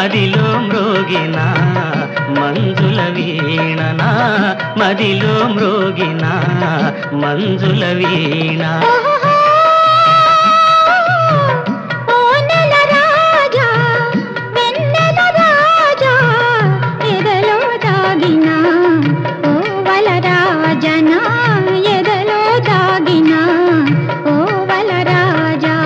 మదిలో మ్రోగిన మంజుల వీణనా మదిలో మ్రోగిన మంజుల వీణ ఓ నెల రాజా వెన్నెల రాజా ఎదలో దాగిన ఓ వల రాజనా ఎదలో దాగిన ఓ వల రాజా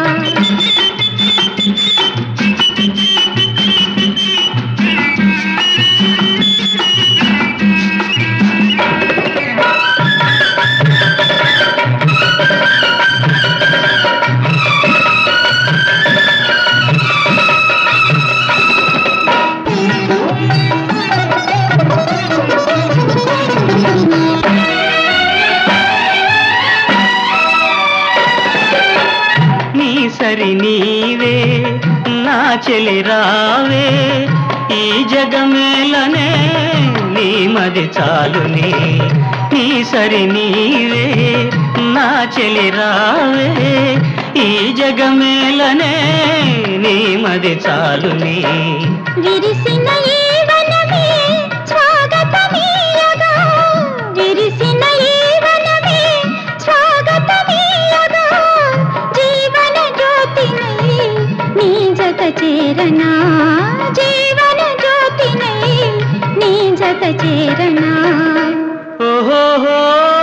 నీ సరి నీవే నా చెలి రావే ఈ జగమేలనే నీ మది చాలుని నీ సరి నీవే నా చెలి రావే ఈ జగమేలనే నీ మది చాలుని విరిసిన ఈ వనమే స్వాగతమీయగా విరిసిన ఈ వనమే స్వాగతమీయగా జీవన జ్యోతినై నీ జత చేరనా జీవన జ్యోతినై నీ జత చేరనా ఓహోహో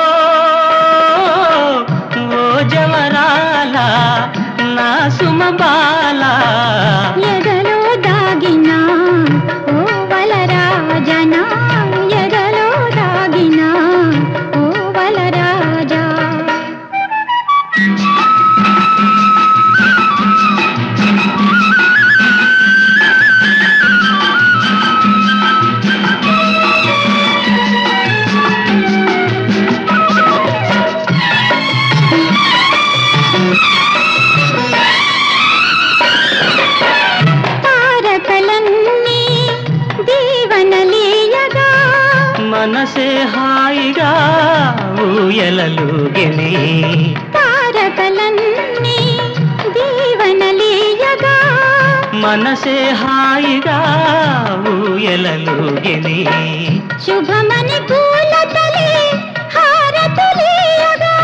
ఓ జవరాల నా సుమబాల ఎదలో దాగిన ఓ వలరాజనా ఎదలో దాగిన ఓ వలరాజా తారకలన్నీ దీవనలీయగా మనసే హాయిగా ఊయలలుగిని తారకలన్నీ దీవనలీయగా మనసే హాయిగా ఊయలలుగిని శుభమని పూలతలే హారతులీయగా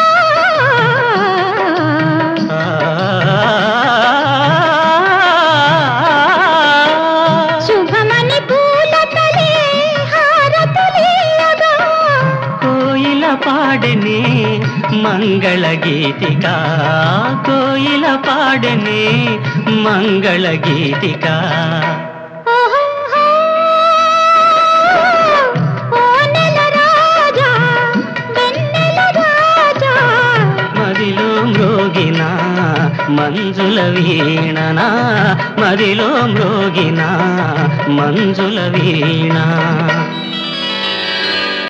శుభమని పూలతలే హారతులీయగా కోయిల పాడని మంగళ గీతిక కోయిల పాడని మంగళ గీతిక ఓహోహో, ఓ నెల రాజా వెన్నెల రాజా మదిలో మ్రోగిన మంజుల వీణనా మదిలో మ్రోగిన మంజుల వీణ